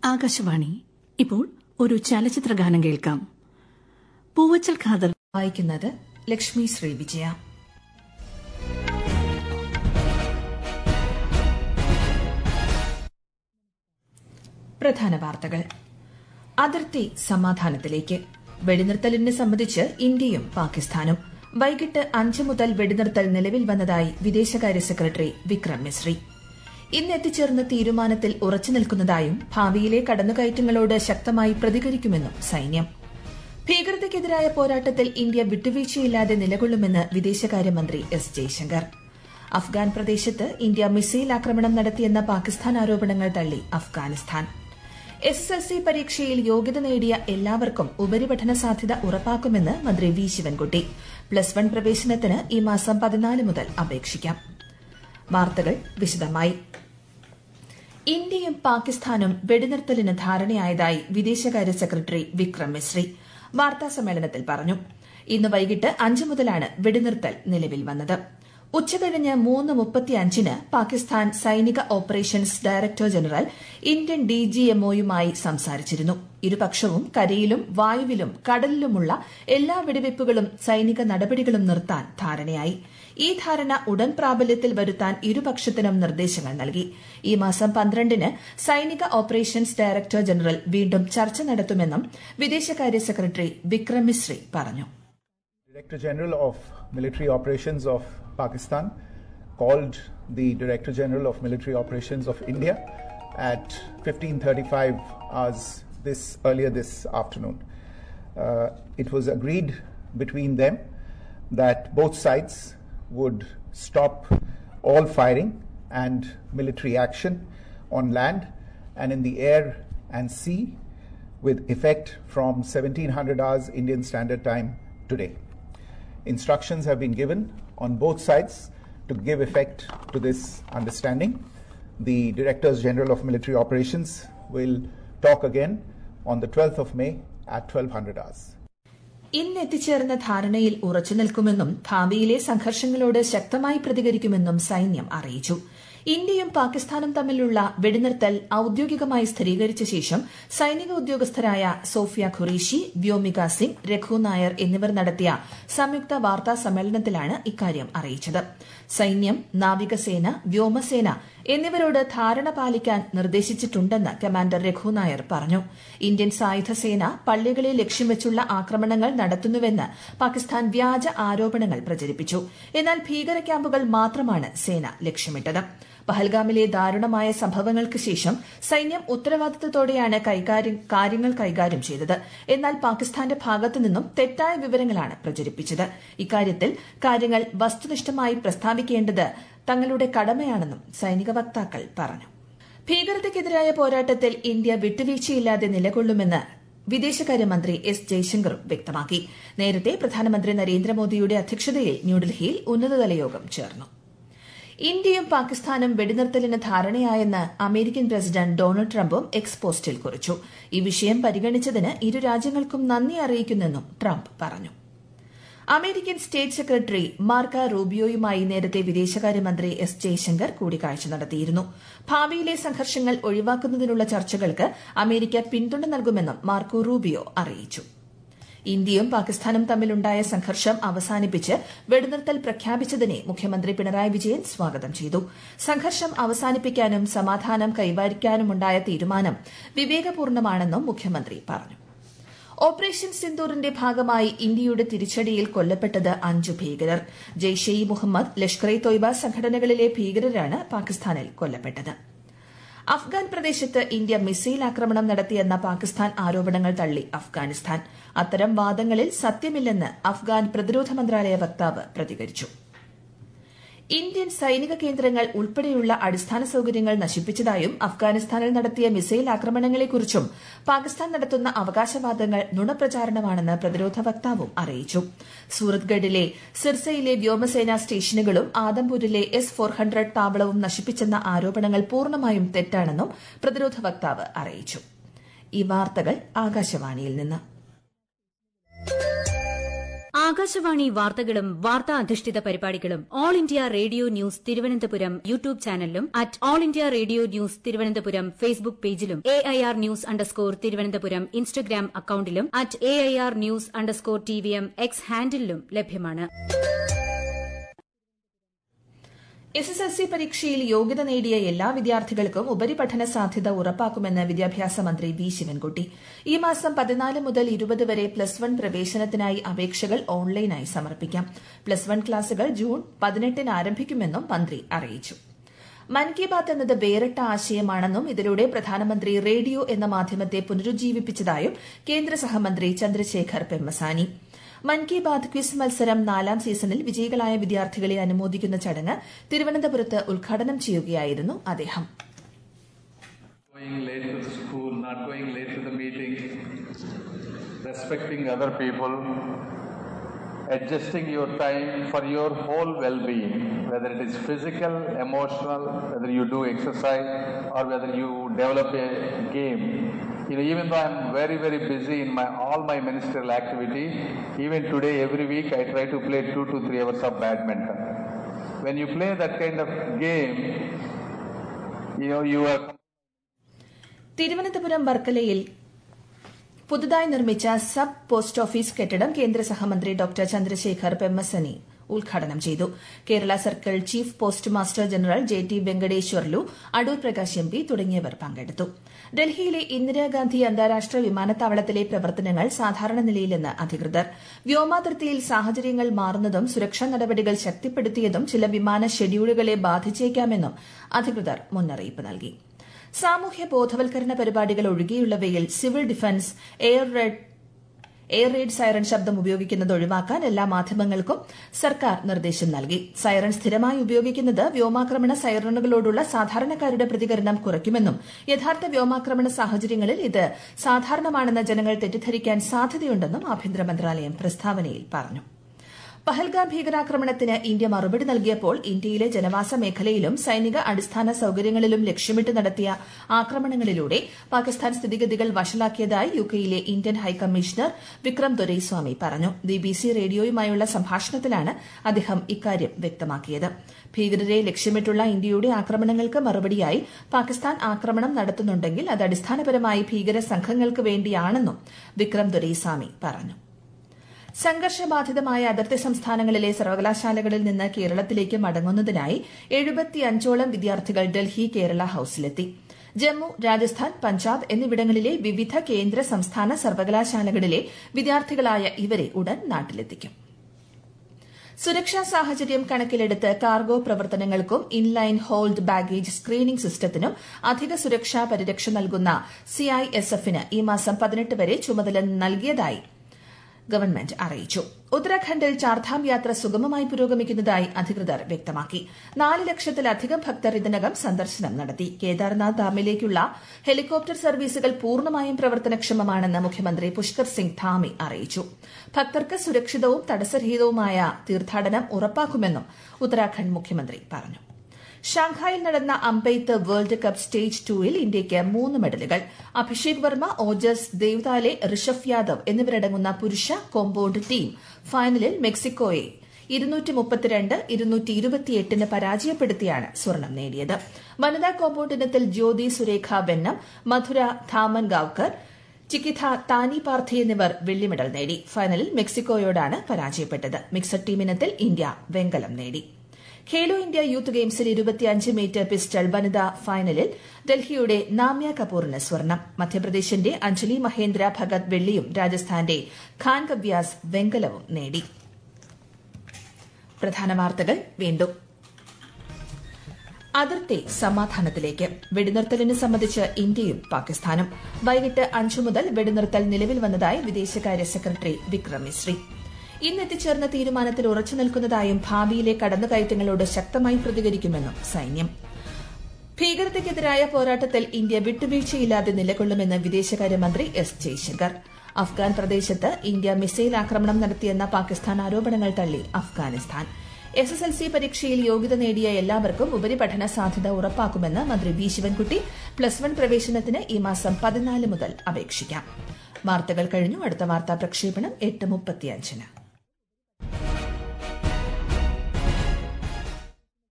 ആകാശവാണി ഇപ്പോൾ ഒരു ചലച്ചിത്ര ഗാനം കേൾക്കാം പൂവച്ചൽ ഖാദർ വായിക്കുന്നത് ലക്ഷ്മി ശ്രീ വിജയ പ്രധാന വാർത്തകൾ അതിർത്തി സമാധാനത്തിലേക്ക് വെടിനിർത്തലിനെ സംബന്ധിച്ച് ഇന്ത്യയും പാകിസ്ഥാനും വൈകിട്ട് അഞ്ച് മുതൽ വെടിനിർത്തൽ നിലവിൽ വന്നതായി വിദേശകാര്യ സെക്രട്ടറി വിക്രം മിശ്രി ഇന്ന് എത്തിച്ചേർന്ന തീരുമാനത്തിൽ ഉറച്ചു നിൽക്കുന്നതായും ഭാവിയിലെ കടന്നുകയറ്റങ്ങളോട് ശക്തമായി പ്രതികരിക്കുമെന്നും സൈന്യം ഭീകരതയ്ക്കെതിരായ പോരാട്ടത്തിൽ ഇന്ത്യ വിട്ടുവീഴ്ചയില്ലാതെ നിലകൊള്ളുമെന്ന് വിദേശകാര്യമന്ത്രി എസ് ജയശങ്കർ അഫ്ഗാൻ പ്രദേശത്ത് ഇന്ത്യ മിസൈൽ ആക്രമണം നടത്തിയെന്ന പാകിസ്ഥാൻ ആരോപണങ്ങൾ തള്ളി Afghanistan S S L C പരീക്ഷയിൽ യോഗ്യത നേടിയ എല്ലാവർക്കും ഉപരിപഠന സാധ്യത ഉറപ്പാക്കുമെന്ന് മന്ത്രി വി ശിവൻകുട്ടി പ്ലസ് വൺ പ്രവേശനത്തിന് ഈ മാസം പതിനാല് മുതൽ അപേക്ഷിക്കാം വാർത്തകൾ വിശദമായി ഇന്ത്യയും പാകിസ്ഥാനും വെടിനിർത്തലിന് ധാരണയായതായി വിദേശകാര്യ സെക്രട്ടറി വിക്രം മിശ്രി വാർത്താസമ്മേളനത്തിൽ പറഞ്ഞു ഇന്ന് വൈകിട്ട് അഞ്ച് മുതലാണ് വെടിനിർത്തൽ നിലവിൽ വന്നത് ഉച്ചകഴിഞ്ഞ് മൂന്ന് മുപ്പത്തിയഞ്ചിന് പാകിസ്ഥാൻ സൈനിക ഓപ്പറേഷൻസ് ഡയറക്ടർ ജനറൽ ഇന്ത്യൻ ഡിജിഎംഒയുമായി സംസാരിച്ചിരുന്നു ഇരുപക്ഷവും കരയിലും വായുവിലും കടലിലുമുള്ള എല്ലാ വെടിവയ്പ്പുകളും സൈനിക നടപടികളും നിർത്താൻ ധാരണയായി ഈ ധാരണ ഉടൻ പ്രാബല്യത്തിൽ വരുത്താൻ ഇരുപക്ഷത്തിനും നിർദ്ദേശങ്ങൾ നൽകി ഈ മാസം പന്ത്രണ്ടിന് സൈനിക ഓപ്പറേഷൻസ് ഡയറക്ടർ ജനറൽ വീണ്ടും ചർച്ച നടത്തുമെന്നും വിദേശകാര്യ സെക്രട്ടറി വിക്രം മിശ്രി പറഞ്ഞു Director General of Military Operations of Pakistan called the Director General of Military Operations of India at 15:35 hours this earlier this afternoon. Uh, it was agreed between them that both sides would stop all firing and military action on land and in the air and sea with effect from 1700 hours Indian Standard Time today. Instructions have been given on both sides to give effect to this understanding. The Directors General of Military Operations will talk again on the 12th of May at 1200 hours. ഇന്ന് എത്തിച്ചേർന്ന ധാരണയിൽ ഉറച്ചു നിൽക്കുമെന്നും ഭാവിയിലെ സംഘർഷങ്ങളോട് ശക്തമായി പ്രതികരിക്കുമെന്നും സൈന്യം അറിയിച്ചു ഇന്ത്യയും പാകിസ്ഥാനും തമ്മിലുള്ള വെടിനിർത്തൽ ഔദ്യോഗികമായി സ്ഥിരീകരിച്ച ശേഷം സൈനിക ഉദ്യോഗസ്ഥരായ സോഫിയ ഖുറേഷി വ്യോമിക സിംഗ് രഘു നായർ എന്നിവർ നടത്തിയ സംയുക്ത വാർത്താ സമ്മേളനത്തിലാണ് ഇക്കാര്യം അറിയിച്ചത് സൈന്യം നാവികസേന വ്യോമസേന എന്നിവരോട് ധാരണ പാലിക്കാൻ നിർദ്ദേശിച്ചിട്ടുണ്ടെന്ന് കമാൻഡർ രഘു നായർ പറഞ്ഞു ഇന്ത്യൻ സായുധ സേന പള്ളികളെ ലക്ഷ്യം വെച്ചുള്ള ആക്രമണങ്ങൾ നടത്തുന്നുവെന്ന് പാകിസ്ഥാൻ വ്യാജ ആരോപണങ്ങൾ പ്രചരിപ്പിച്ചു എന്നാൽ ഭീകര ക്യാമ്പുകൾ മാത്രമാണ് സേന ലക്ഷ്യമിട്ടത് പഹൽഗാമിലെ ദാരുണമായ സംഭവങ്ങൾക്ക് ശേഷം സൈന്യം ഉത്തരവാദിത്തത്തോടെയാണ് കാര്യങ്ങൾ കൈകാര്യം ചെയ്തത് എന്നാൽ പാകിസ്ഥാന്റെ ഭാഗത്തു നിന്നും തെറ്റായ വിവരങ്ങളാണ് പ്രചരിപ്പിച്ചത് ഇക്കാര്യത്തിൽ കാര്യങ്ങൾ വസ്തുനിഷ്ഠമായി പ്രസ്താവിക്കേണ്ടത് തങ്ങളുടെ കടമയാണെന്നും സൈനിക വക്താക്കൾ പറഞ്ഞു ഭീകരതയ്ക്കെതിരായ പോരാട്ടത്തിൽ ഇന്ത്യ വിട്ടുവീഴ്ചയില്ലാതെ നിലകൊള്ളുമെന്ന് വിദേശകാര്യമന്ത്രി എസ് ജയശങ്കറും വ്യക്തമാക്കി നേരത്തെ പ്രധാനമന്ത്രി നരേന്ദ്രമോദിയുടെ അധ്യക്ഷതയിൽ ന്യൂഡൽഹിയിൽ ഉന്നതതല യോഗം ചേർന്നു ഇന്ത്യയും പാകിസ്ഥാനും വെടിനിർത്തലിന് ധാരണയായെന്ന് അമേരിക്കൻ പ്രസിഡന്റ് ഡൊണാൾഡ് ട്രംപും എക്സ് പോസ്റ്റിൽ കുറിച്ചു ഈ വിഷയം പരിഗണിച്ചതിന് ഇരു രാജ്യങ്ങൾക്കും നന്ദി അറിയിക്കുന്നെന്നും ട്രംപ് പറഞ്ഞു അമേരിക്കൻ സ്റ്റേറ്റ് സെക്രട്ടറി മാർക്ക റൂബിയോയുമായി നേരത്തെ വിദേശകാര്യമന്ത്രി എസ് ജയശങ്കർ കൂടിക്കാഴ്ച നടത്തിയിരുന്നു ഭാവിയിലെ സംഘർഷങ്ങൾ ഒഴിവാക്കുന്നതിനുള്ള ചർച്ചകൾക്ക് അമേരിക്ക പിന്തുണ നൽകുമെന്നും മാർക്കോ റൂബിയോ അറിയിച്ചു ഇന്ത്യയും പാകിസ്ഥാനും തമ്മിലുണ്ടായ സംഘർഷം അവസാനിപ്പിച്ച് വെടിനിർത്തൽ പ്രഖ്യാപിച്ചതിനെ മുഖ്യമന്ത്രി പിണറായി വിജയൻ സ്വാഗതം ചെയ്തു സംഘർഷം അവസാനിപ്പിക്കാനും സമാധാനം കൈവരിക്കാനുമുണ്ടായ തീരുമാനം വിവേകപൂർണമാണെന്നും മുഖ്യമന്ത്രി പറഞ്ഞു ഓപ്പറേഷൻ സിന്ദൂറിന്റെ ഭാഗമായി ഇന്ത്യയുടെ തിരിച്ചടിയിൽ കൊല്ലപ്പെട്ടത് അഞ്ചു ഭീകരർ ജെയ്ഷെ ഇ മുഹമ്മദ് ലഷ്കർ ഇ തൊയ്ബ സംഘടനകളിലെ ഭീകരരാണ് പാകിസ്ഥാനിൽ കൊല്ലപ്പെട്ടത് അഫ്ഗാൻ പ്രദേശത്ത് ഇന്ത്യ മിസൈൽ ആക്രമണം നടത്തിയെന്ന പാകിസ്ഥാൻ ആരോപണങ്ങൾ തള്ളി അഫ്ഗാനിസ്ഥാൻ അത്തരം വാദങ്ങളിൽ സത്യമില്ലെന്ന് അഫ്ഗാൻ പ്രതിരോധ മന്ത്രാലയ വക്താവ് പ്രതികരിച്ചു ഇന്ത്യൻ സൈനിക കേന്ദ്രങ്ങൾ ഉൾപ്പെടെയുള്ള അടിസ്ഥാന സൌകര്യങ്ങൾ നശിപ്പിച്ചതായും അഫ്ഗാനിസ്ഥാനിൽ നടത്തിയ മിസൈൽ ആക്രമണങ്ങളെക്കുറിച്ചും പാകിസ്ഥാൻ നടത്തുന്ന അവകാശവാദങ്ങൾ നുണപ്രചാരണമാണെന്ന് പ്രതിരോധ വക്താവും അറിയിച്ചു സൂറത്ഗഡിലെ സിർസയിലെ വ്യോമസേനാ സ്റ്റേഷനുകളും ആദംപൂരിലെ എസ് ഫോർ ഹൺഡ്രഡ് താവളവും നശിപ്പിച്ചെന്ന ആരോപണങ്ങൾ പൂർണ്ണമായും തെറ്റാണെന്നും പ്രതിരോധ വക്താവ് അറിയിച്ചു ഈ വാർത്തകൾ ആകാശവാണിയിൽ നിന്ന് ആകാശവാണി വാർത്തകളും വാർത്താ അധിഷ്ഠിത പരിപാടികളും all India radio news Thiruvananthapuram YouTube ചാനലിലും at all India radio news Thiruvananthapuram Facebook പേജിലും A I R news underscore Thiruvananthapuram Instagram അക്കൌണ്ടിലും at A I R news underscore T V M X ഹാൻഡിലും ലഭ്യമാണ് എസ് എസ് എൽ സി പരീക്ഷയിൽ യോഗ്യത നേടിയ എല്ലാ വിദ്യാർത്ഥികൾക്കും ഉപരിപഠന സാധ്യത ഉറപ്പാക്കുമെന്ന് വിദ്യാഭ്യാസ മന്ത്രി വി ശിവൻകുട്ടി ഈ മാസം പതിനാല് മുതൽ ഇരുപത് വരെ പ്ലസ് വൺ പ്രവേശനത്തിനായി അപേക്ഷകൾ ഓൺലൈനായി സമർപ്പിക്കാം പ്ലസ് വൺ ക്ലാസുകൾ ജൂൺ പതിനെട്ടിന് ആരംഭിക്കുമെന്നും മന്ത്രി അറിയിച്ചു മൻ കി ബാത്ത് എന്നത് വേറിട്ട ആശയമാണെന്നും ഇതിലൂടെ പ്രധാനമന്ത്രി റേഡിയോ എന്ന മാധ്യമത്തെ പുനരുജ്ജീവിപ്പിച്ചതായും കേന്ദ്ര സഹമന്ത്രി ചന്ദ്രശേഖർ പെമ്മസാനി മൻ കി ബാത് ക്വിസ് മത്സരം നാലാം സീസണിൽ വിജയികളായ വിദ്യാർത്ഥികളെ അനുമോദിക്കുന്ന ചടങ്ങ് തിരുവനന്തപുരത്ത് ഉദ്ഘാടനം ചെയ്യുകയായിരുന്നു അദ്ദേഹം going late to the school, not going late to the meeting, respecting other people, adjusting your time for your whole well-being, whether it is physical, emotional, whether you do exercise or whether you develop a game. You know, even though I'm very, very busy in my all my ministerial activity, even today, every week, I try to play two to three hours of badminton. When you play that kind of game, you know, you are Thiruvananthapuram വർക്കലയിൽ പുതുതായി നിർമ്മിച്ച sub post office കെട്ടിടം കേന്ദ്ര സഹമന്ത്രി doctor Chandrasekhar Pemmasani ഉദ്ഘാടനം ചെയ്തു Kerala circle chief postmaster general J T Venkateswarlu Adoor Prakash M P തുടങ്ങിയവർ പങ്കെടുത്തു ഡൽഹിയിലെ ഇന്ദിരാഗാന്ധി അന്താരാഷ്ട്ര വിമാനത്താവളത്തിലെ പ്രവർത്തനങ്ങൾ സാധാരണ നിലയിലെന്ന് അധികൃതർ വ്യോമാതിർത്തിയിൽ സാഹചര്യങ്ങൾ മാറുന്നതും സുരക്ഷാ നടപടികൾ ശക്തിപ്പെടുത്തിയതും ചില വിമാന ഷെഡ്യൂളുകളെ ബാധിച്ചേക്കാമെന്നും അധികൃതർ മുന്നറിയിപ്പ് നൽകി സാമൂഹ്യ ബോധവൽക്കരണ പരിപാടികൾ ഒഴികെയുള്ളവയിൽ civil defence air red air raid siren ശബ്ദം ഉപയോഗിക്കുന്നത് ഒഴിവാക്കാൻ എല്ലാ മാധ്യമങ്ങൾക്കും സർക്കാർ നിർദ്ദേശം നൽകി സൈറൺ സ്ഥിരമായി ഉപയോഗിക്കുന്നത് വ്യോമാക്രമണ സൈറണുകളോടുള്ള സാധാരണക്കാരുടെ പ്രതികരണം കുറയ്ക്കുമെന്നും യഥാർത്ഥ വ്യോമാക്രമണ സാഹചര്യങ്ങളിൽ ഇത് സാധാരണമാണെന്ന് ജനങ്ങൾ തെറ്റിദ്ധരിക്കാൻ സാധ്യതയുണ്ടെന്നും ആഭ്യന്തര മന്ത്രാലയം പ്രസ്താവനയിൽ പറഞ്ഞു പഹൽഗാം ഭീകരാക്രമണത്തിന് ഇന്ത്യ മറുപടി നൽകിയപ്പോൾ ഇന്ത്യയിലെ ജനവാസ മേഖലയിലും സൈനിക അടിസ്ഥാന സൌകര്യങ്ങളിലും ലക്ഷ്യമിട്ട് നടത്തിയ ആക്രമണങ്ങളിലൂടെ പാകിസ്ഥാൻ സ്ഥിതിഗതികൾ വഷളാക്കിയതായി യുകെയിലെ ഇന്ത്യൻ ഹൈക്കമ്മീഷണർ വിക്രം ദൊരൈസ്വാമി പറഞ്ഞു ബിബിസി റേഡിയോയുമായുള്ള സംഭാഷണത്തിലാണ് അദ്ദേഹം ഇക്കാര്യം വ്യക്തമാക്കിയത് ഭീകരരെ ലക്ഷ്യമിട്ടുള്ള ഇന്ത്യയുടെ ആക്രമണങ്ങൾക്ക് മറുപടിയായി പാകിസ്ഥാൻ ആക്രമണം നടത്തുന്നുണ്ടെങ്കിൽ അത് അടിസ്ഥാനപരമായി ഭീകര സംഘങ്ങൾക്ക് വേണ്ടിയാണെന്നും വിക്രം ദൊരൈസ്വാമി പറഞ്ഞു സംഘർഷബാധിതമായ അതിർത്തി സംസ്ഥാനങ്ങളിലെ സർവകലാശാലകളിൽ നിന്ന് കേരളത്തിലേക്ക് മടങ്ങുന്നതിനായി എഴുപത്തിയഞ്ചോളം വിദ്യാർത്ഥികൾ ഡൽഹി കേരള ഹൌസിലെത്തി ജമ്മു രാജസ്ഥാൻ പഞ്ചാബ് എന്നിവിടങ്ങളിലെ വിവിധ കേന്ദ്ര സംസ്ഥാന സർവകലാശാലകളിലെ വിദ്യാർത്ഥികളായ ഇവരെ ഉടൻ നാട്ടിലെത്തിക്കും സുരക്ഷാ സാഹചര്യം കണക്കിലെടുത്ത് കാർഗോ പ്രവർത്തനങ്ങൾക്കും ഇൻലൈൻ ഹോൾഡ് ബാഗേജ് സ്ക്രീനിംഗ് സിസ്റ്റത്തിനും അധിക സുരക്ഷാ പരിരക്ഷ നൽകുന്ന സിഐഎസ്എഫിന് ഈ മാസം പതിനെട്ട് വരെ ചുമതല നൽകിയതായി ഗവൺമെന്റ് അറിയിച്ചു ഉത്തരാഖണ്ഡിൽ ചാർധാം യാത്ര സുഗമമായി പുരോഗമിക്കുന്നതായി അധികൃതർ വ്യക്തമാക്കി നാല് ലക്ഷത്തിലധികം ഭക്തർ ഇതിനകം സന്ദർശനം നടത്തി കേദാർനാഥ് ഡാമിലേക്കുള്ള ഹെലികോപ്റ്റർ സർവീസുകൾ പൂർണ്ണമായും പ്രവർത്തനക്ഷമമാണെന്ന് മുഖ്യമന്ത്രി പുഷ്കർ സിംഗ് ധാമി അറിയിച്ചു ഭക്തർക്ക് സുരക്ഷിതവും തടസ്സരഹിതവുമായ തീർത്ഥാടനം ഉറപ്പാക്കുമെന്നും ഉത്തരാഖണ്ഡ് മുഖ്യമന്ത്രി പറഞ്ഞു ഷാങ്ഹായിൽ നടന്ന അമ്പെയ്ത്ത് വേൾഡ് കപ്പ് സ്റ്റേജ് ടൂവിൽ ഇന്ത്യയ്ക്ക് മൂന്ന് മെഡലുകൾ അഭിഷേക് വർമ്മ ഓജസ് ദേവ്താലെ ഋഷഭ് യാദവ് എന്നിവരടങ്ങുന്ന പുരുഷ കോമ്പൌണ്ട് ടീം ഫൈനലിൽ മെക്സിക്കോയെ ഇരുന്നൂറ്റി മുപ്പത്തിരണ്ട് ഇരുന്നൂറ്റി ഇരുപത്തിയെട്ടിന് പരാജയപ്പെടുത്തിയാണ് സ്വർണം നേടിയത് വനിതാ കോമ്പൌണ്ട് ഇനത്തിൽ ജ്യോതി സുരേഖ വെന്നം മധുര ധാമൻ ഗാവ്കർ ചിക്കിഥ താനി പാർത്ഥി എന്നിവർ വെള്ളി മെഡൽ നേടി ഫൈനലിൽ മെക്സിക്കോയോടാണ് പരാജയപ്പെട്ടത് മിക്സഡ് ടീമിനത്തിൽ ഇന്ത്യ വെങ്കലം നേടി ഖേലോ ഇന്ത്യ യൂത്ത് ഗെയിംസിൽ ഇരുപത്തിയഞ്ച് മീറ്റർ പിസ്റ്റൾ വനിതാ ഫൈനലിൽ ഡൽഹിയുടെ നാമ്യ കപൂറിന് സ്വർണം മധ്യപ്രദേശിന്റെ അഞ്ജലി മഹേന്ദ്ര ഭഗത് വെള്ളിയും രാജസ്ഥാന്റെ ഖാൻ കവ്യാസ് വെങ്കലവും നേടി പ്രധാന വാർത്തകൾ വീണ്ടും അതിർത്തി സമാധാനത്തിലേക്ക് വെടിനിർത്തലിനെ സംബന്ധിച്ച് ഇന്ത്യയും പാകിസ്ഥാനും വൈകിട്ട് അഞ്ചു മുതൽ വെടിനിർത്തൽ നിലവിൽ വന്നതായി വിദേശകാര്യ സെക്രട്ടറി വിക്രം മിശ്രി ഇന്ന് എത്തിച്ചേർന്ന തീരുമാനത്തിൽ ഉറച്ചു നിൽക്കുന്നതായും ഭാവിയിലെ കടന്നുകയറ്റങ്ങളോട് ശക്തമായി പ്രതികരിക്കുമെന്നും സൈന്യം ഭീകരതയ്ക്കെതിരായ പോരാട്ടത്തിൽ ഇന്ത്യ വിട്ടുവീഴ്ചയില്ലാതെ നിലകൊള്ളുമെന്ന് വിദേശകാര്യമന്ത്രി എസ് ജയശങ്കർ അഫ്ഗാൻ പ്രദേശത്ത് ഇന്ത്യ മിസൈൽ ആക്രമണം നടത്തിയെന്ന പാകിസ്ഥാൻ ആരോപണങ്ങൾ തള്ളി Afghanistan S S L C പരീക്ഷയിൽ യോഗ്യത നേടിയ എല്ലാവർക്കും ഉപരിപഠന സാധ്യത ഉറപ്പാക്കുമെന്ന് മന്ത്രി വി ശിവൻകുട്ടി പ്ലസ് വൺ പ്രവേശനത്തിന് ഈ മാസം പതിനാല് മുതൽ അപേക്ഷിക്കാം വാർത്തകൾ കഴിഞ്ഞു അടുത്ത വാർത്താ പ്രക്ഷേപണം എട്ട് മുപ്പത്തിയഞ്ചിന്